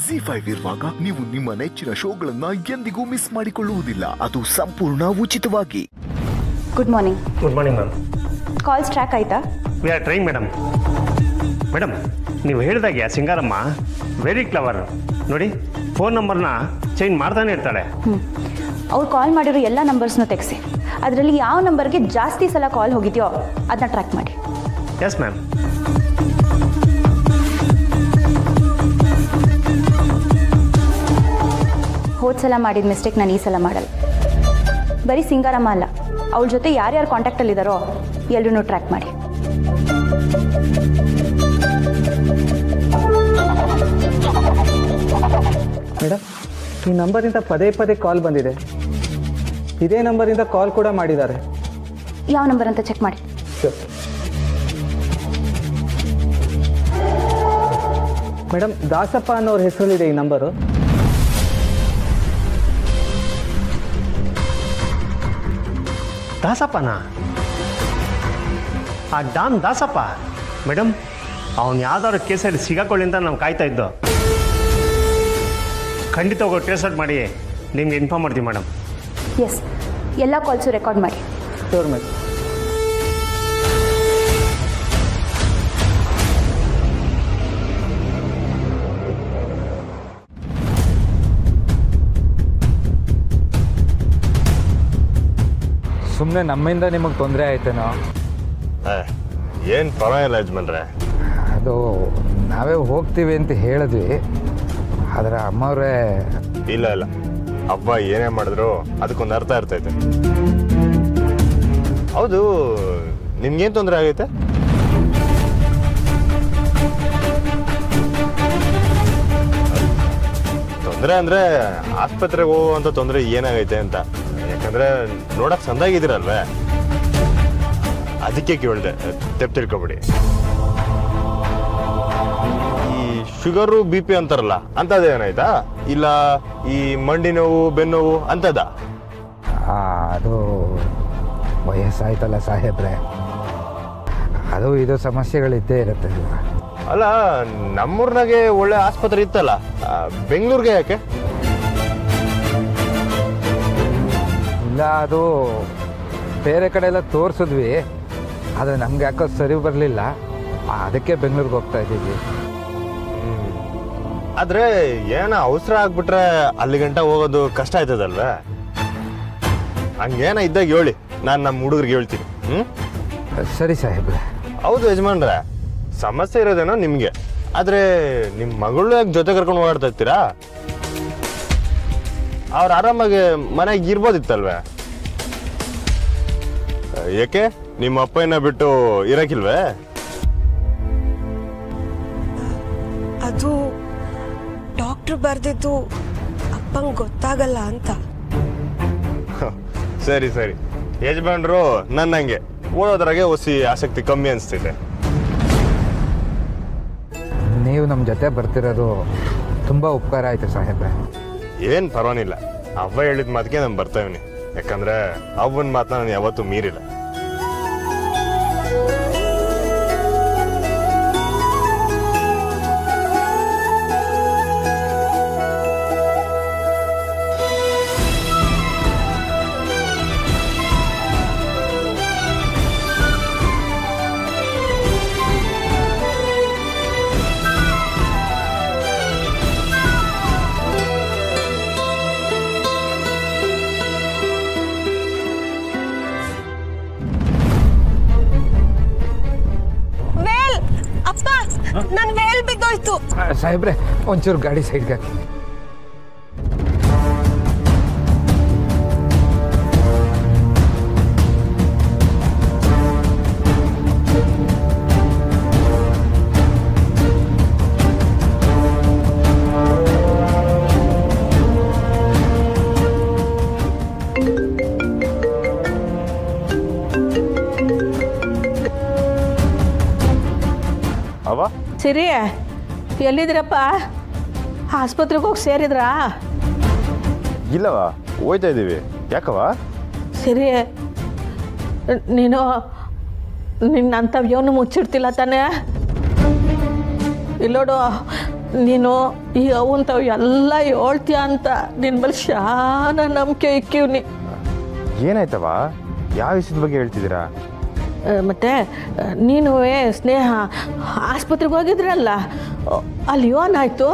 G five ಇರುವಾಗ ನೀವು ನಿಮ್ಮ ನೆಚ್ಚಿನ ಶೋಗಳನ್ನ ಎಂದಿಗೂ ಮಿಸ್ ಮಾಡಿಕೊಳ್ಳುವುದಿಲ್ಲ ಅದು ಸಂಪೂರ್ಣ ಉಚಿತವಾಗಿ good morning good morning ma'am calls track ಆಯ್ತಾ we are trying madam madam ನೀವು ಹೇಳಿದಾಗೆ ಸಿಂಗಾರಮ್ಮ ವೆರಿ ಕ್ಲವರ್ ನೋಡಿ ಫೋನ್ ನಂಬರ್ನ ಚೇಂಜ್ ಮಾಡ್ತಾನೆ ಇರ್ತಾಳೆ ಹ್ಞೂ ಅವ್ರು ಕಾಲ್ ಮಾಡಿರೋ ಎಲ್ಲ ನಂಬರ್ಸ್ನ ತೆಗೆಸಿ ಅದರಲ್ಲಿ ಯಾವ ನಂಬರ್ಗೆ ಜಾಸ್ತಿ ಸಲ ಕಾಲ್ ಹೋಗಿದೆಯೋ ಅದನ್ನ ಟ್ರ್ಯಾಕ್ ಮಾಡಿ ಎಸ್ ಮ್ಯಾಮ್ ಹೋದ ಸಲ ಮಾಡಿದ ಮಿಸ್ಟೇಕ್ ನಾನು ಈ ಸಲ ಮಾಡಲ್ಲ ಬರೀ ಸಿಂಗಾರಮ್ಮ ಅಲ್ಲ ಅವಳ ಜೊತೆ ಯಾರ್ಯಾರು ಕಾಂಟ್ಯಾಕ್ಟಲ್ಲಿದ್ದಾರೋ ಎಲ್ಲರೂ ಟ್ರ್ಯಾಕ್ ಮಾಡಿ ಮೇಡಮ್ ಈ ನಂಬರಿಂದ ಪದೇ ಪದೇ ಕಾಲ್ ಬಂದಿದೆ ಇದೇ ನಂಬರಿಂದ ಕಾಲ್ ಕೂಡ ಮಾಡಿದ್ದಾರೆ ಯಾವ ನಂಬರ್ ಅಂತ ಚೆಕ್ ಮಾಡಿ ಮೇಡಮ್ ದಾಸಪ್ಪ ಅನ್ನೋರ ಹೆಸರಲ್ಲಿದೆ ಈ ನಂಬರು ದಾಸಪ್ಪನ ಆ ಡಾನ್ ದಾಸಪ್ಪ ಮೇಡಮ್ ಅವನು ಯಾವ್ದಾದ್ರು ಕೇಸಲ್ಲಿ ಸಿಗಾಕೊಳ್ಳಿ ಅಂತ ನಾವು ಕಾಯ್ತಾ ಇದ್ದೋ ಖಂಡಿತ ಹೋಗೋ ಟ್ರೇಸ್ ಔಟ್ ಮಾಡಿ ನಿಮ್ಗೆ ಇನ್ಫಾರ್ಮ್ ಮಾಡ್ತೀವಿ ಮೇಡಮ್ ಎಸ್ ಎಲ್ಲ ಕಾಲ್ಸು ರೆಕಾರ್ಡ್ ಮಾಡಿ ಶೋರ್ ಮೇಡಮ್ ಸುಮ್ಮನೆ ನಮ್ಮಿಂದ ನಿಮಗೆ ತೊಂದರೆ ಆಯ್ತೇನೋ ಏನು ಪರವಾಗಿಲ್ಲ ಯಜಮಾನ್ರೆ ಅದು ನಾವೇ ಹೋಗ್ತೀವಿ ಅಂತ ಹೇಳಿದ್ವಿ ಆದರೆ ಅಮ್ಮವ್ರೇ ಇಲ್ಲ ಇಲ್ಲ ಹಬ್ಬ ಏನೇ ಮಾಡಿದ್ರು ಅದಕ್ಕೊಂದು ಅರ್ಥ ಇರ್ತೈತೆ ಹೌದು ನಿಮ್ಗೇನು ತೊಂದರೆ ಆಗೈತೆ ತೊಂದರೆ ಅಂದ್ರೆ ಆಸ್ಪತ್ರೆಗೆ ಹೋಗುವಂತ ತೊಂದರೆ ಏನಾಗೈತೆ ಅಂತ ಯಾಕಂದ್ರೆ ನೋಡಕ್ ಸಂದಾಗಿದ್ದೀರಲ್ವೇ ಅದಕ್ಕೆ ಕೇಳಿದೆ ತೆಪ್ ತಿಳ್ಕೊಬಿಡಿ ಈ ಶುಗರು ಬಿ ಪಿ ಅಂತಾರಲ್ಲ ಅಂತದೇನಾಯ್ತಾ ಇಲ್ಲ ಈ ಮಂಡಿ ನೋವು ಬೆನ್ನೋವು ಅಂತದ ಆ, ಅದು ವಯಸ್ಸಾಯ್ತಲ್ಲ ಸಾಹೇಬ್ರೆ ಅದು ಇದು ಸಮಸ್ಯೆಗಳಿದ್ದೇ ಇರುತ್ತೆ ಅಲ್ವಾ ಅಲ್ಲ ನಮ್ಮೂರ್ನಾಗೆ ಒಳ್ಳೆ ಆಸ್ಪತ್ರೆ ಇತ್ತಲ್ಲ ಆ, ಬೆಂಗಳೂರಿಗೆ ಯಾಕೆ ಇಲ್ಲ ಅದು ಬೇರೆ ಕಡೆ ಎಲ್ಲ ತೋರಿಸಿದ್ವಿ ಆದರೆ ನಮ್ಗೆ ಯಾಕೋ ಸರಿ ಬರಲಿಲ್ಲ ಅದಕ್ಕೆ ಬೆಂಗಳೂರಿಗೆ ಹೋಗ್ತಾ ಇದ್ದೀವಿ ಆದ್ರೆ ಏನ ಅವಸರ ಆಗ್ಬಿಟ್ರೆ ಅಲ್ಲಿ ಗಂಟ ಹೋಗೋದು ಕಷ್ಟ ಆಯ್ತದಲ್ವೇ ಹಂಗೇನ ಇದ್ದಾಗ ಹೇಳಿ ನಾನು ನಮ್ಮ ಹುಡುಗರಿಗೆ ಹೇಳ್ತೀನಿ ಹ್ಮ್ ಸರಿ ಸಾಹೇಬ್ರೆ ಹೌದು ಯಜಮಾನ್ರೆ ಸಮಸ್ಯೆ ಇರೋದೇನೋ ನಿಮ್ಗೆ ಆದ್ರೆ ನಿಮ್ ಮಗಳು ಯಾಕೆ ಜೊತೆ ಕರ್ಕೊಂಡು ಓಡಾಡ್ತಾ ಇರ್ತೀರಾ ಅವ್ರು ಆರಾಮಾಗಿ ಮನೆಗೆ ಇರ್ಬೋದಿತ್ತಲ್ವೇ ಏಕೆ ನಿಮ್ಮ ಅಪ್ಪನ ಬಿಟ್ಟು ಇರಕಿಲ್ವೇ ಅದು ಡಾಕ್ಟ್ರು ಬರ್ದಿದ್ದು ಅಪ್ಪಂಗೆ ಗೊತ್ತಾಗಲ್ಲ ಅಂತ ಸರಿ ಸರಿ ಯಜಮಾನ್ರು ನನ್ನಂಗೆ ಓದೋದ್ರಾಗೆ ಒಸಿ ಆಸಕ್ತಿ ಕಮ್ಮಿ ಅನಿಸ್ತಿದೆ ನೀವು ನಮ್ಮ ಜೊತೆ ಬರ್ತಿರೋದು ತುಂಬ ಉಪಕಾರ ಆಯಿತು ಸಾಹೇಬ್ರೆ ಏನ್ ಪರವಾಗಿಲ್ಲ ಅವ್ವ ಹೇಳಿದ ಮಾತಿಗೆ ನಾನು ಬರ್ತಾವಿನಿ ಯಾಕಂದ್ರೆ ಅವ್ವನ ಮಾತನ್ನ ನಾನು ಯಾವತ್ತೂ ಮೀರಿಲ್ಲ ವೇಲ್ ಅಪ್ಪ ನನ್ ವೇಲ್ ಬಿದ್ದೋಯ್ತು ಆ, ಸಾಹೇಬ್ರೆ ಒಂಚೂರು ಗಾಡಿ ಸೈಡ್ಗೆ ಹಾಕಿ ಅವ ಸಿರಿ ಎಲ್ಲಿದ್ದೀರಪ್ಪ ಆಸ್ಪತ್ರೆಗೆ ಹೋಗಿ ಸೇರಿದ್ರಾ ಇಲ್ಲವ ಹೋಯ್ತಾ ಇದೀವಿ ಯಾಕವ ಸಿರಿ ನೀನು ನಿನ್ನಂಥವ್ಯವನು ಮುಚ್ಚಿಡ್ತಿಲ್ಲ ತಾನೇ ಇಲ್ಲೋಡು ನೀನು ಈ ಅವಂತವ್ ಎಲ್ಲ ಹೇಳ್ತೀಯ ಅಂತ ನಿನ್ನ ಮೇಲೆ ಶಾನ ನಂಬಿಕೆ ಇಕ್ಕಿವ್ನಿ ಏನಾಯ್ತವ ಯಾವ ವಿಷಯದ ಬಗ್ಗೆ ಹೇಳ್ತಿದ್ದೀರಾ ಆ, ಮತ್ತೆ ಆ, ನೀನು ಏ ಸ್ನೇಹ ಆಸ್ಪತ್ರೆಗೆ ಹೋಗಿದ್ರಲ್ಲ ಅ, ಅಲ್ಲಿ ಏನಾಯ್ತು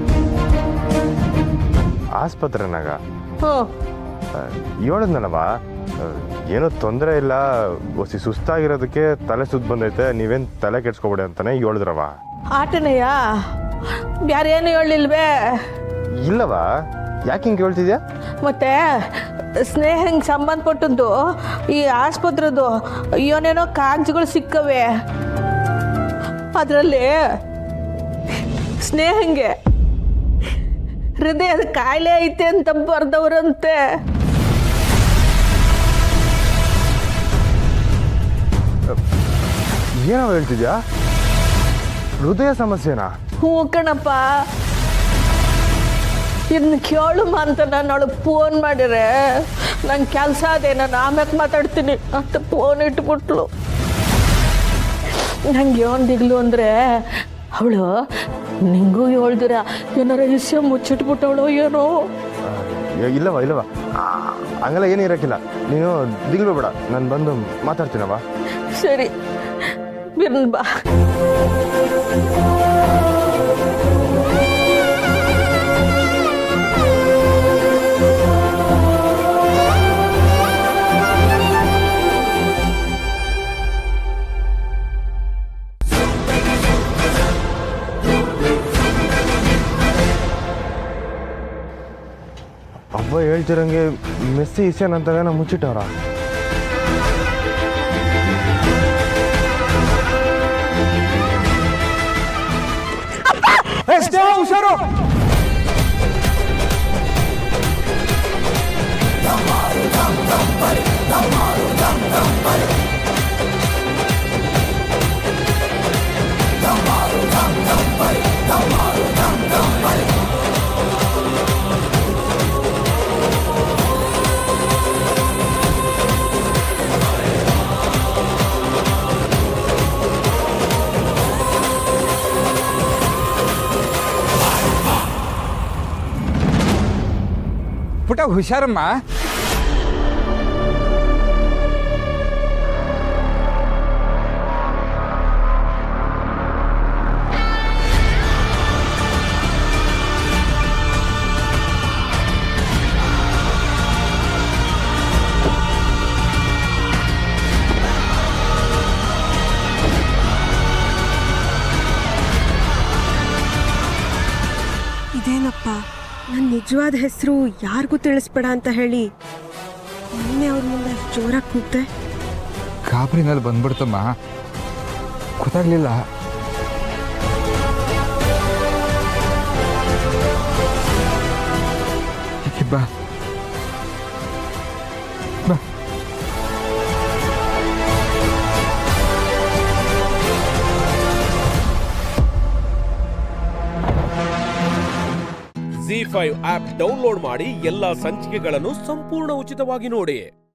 ಆಸ್ಪತ್ರೆನಾಗ ಹ್ಞೂ ಹೇಳಿದ್ನಲ್ಲವ ಏನೋ ತೊಂದರೆ ಇಲ್ಲ ಒಸಿ ಸುಸ್ತಾಗಿರೋದಕ್ಕೆ ತಲೆ ಸುತ್ತ ಬಂದೈತೆ ನೀವೇನು ತಲೆ ಕೆಡ್ಸ್ಕೊಬೇಡಿ ಅಂತಾನೆ ಹೇಳಿದ್ರವ ಆಟನೆಯ ಬ್ಯಾರೆ ಏನು ಹೇಳಿಲ್ವೇ ಇಲ್ಲವ ಯಾಕೆ ಹಿಂಗೆ ಹೇಳ್ತಿದ್ಯಾ ಮತ್ತೆ ಸ್ನೇಹಂಗೆ ಸಂಬಂಧಪಟ್ಟದ್ದು ಈ ಆಸ್ಪತ್ರೆದು ಏನೇನೋ ಕಾಗಜಗಳು ಸಿಕ್ಕವೆ ಅದರಲ್ಲಿ ಸ್ನೇಹಂಗೆ ಹೃದಯದ ಕಾಯಿಲೆ ಐತೆ ಅಂತ ಬರ್ದವ್ರಂತೆ ಏನವ ಹೇಳ್ತಿದ್ಯಾ ಹೃದಯ ಸಮಸ್ಯೆನಾ ಹ್ಞೂ ಕಣಪ್ಪ ಇನ್ನು ಕೇಳುಮ ಅಂತ ನಾನು ಅವಳಿಗೆ ಫೋನ್ ಮಾಡಿರೆ ನಂಗೆ ಕೆಲಸ ಅದೇ ನಾನು ಆಮ್ಯಾಕೆ ಮಾತಾಡ್ತೀನಿ ಅಂತ ಫೋನ್ ಇಟ್ಬಿಟ್ಲು ನಂಗೆ ಏನು ದಿಗ್ಲು ಅಂದರೆ ಅವಳು ನಿಂಗೂ ಹೇಳ್ದಿರ ಏನಾರ ವಿಷಯ ಮುಚ್ಚಿಟ್ಬಿಟ್ಟವಳು ಏನೋ ಏ, ಇಲ್ಲವ ಇಲ್ಲವ ಆ, ಹಂಗೆಲ್ಲ ಏನು ಇರೋಕ್ಕಿಲ್ಲ ನೀನು ದಿಗ್ಲು ಬೇಡ ನಾನು ಬಂದು ಮಾತಾಡ್ತೀನವ ಸರಿ ಬಿರ್ನ್ ಬಾ ಅವ್ವ ಹೇಳ್ತಿರಂಗೆ ಮೆಸ್ಸಿ ಇಸ್ಯಾನ್ ಅಂತ ಏನೋ ಮುಚ್ಚಿಟ್ಟವ್ರ ಹುಷಾರು ಪುಟ ಹುಷಾರಮ್ಮ ಇದೇನಪ್ಪ ನನ್ನ ನಿಜವಾದ ಹೆಸರು ಯಾರಿಗೂ ತಿಳಿಸ್ಬೇಡ ಅಂತ ಹೇಳಿ ನಿನ್ನೆ ಅವ್ರ ಮುಂದೆ ಅಷ್ಟ್ ಜೋರಾಗಿ ಕೂಗ್ದೆ ಗಾಬರಿನಲ್ಲಿ ಬಂದ್ಬಿಡ್ತಮ್ಮ ಗೊತ್ತಾಗ್ಲಿಲ್ಲ ಈಕೆ ಬಾ ಬಾ ಜಿ ಫೈವ್ ಆಪ್ ಡೌನ್ಲೋಡ್ ಮಾಡಿ ಎಲ್ಲಾ ಸಂಚಿಕೆಗಳನ್ನು ಸಂಪೂರ್ಣ ಉಚಿತವಾಗಿ ನೋಡಿ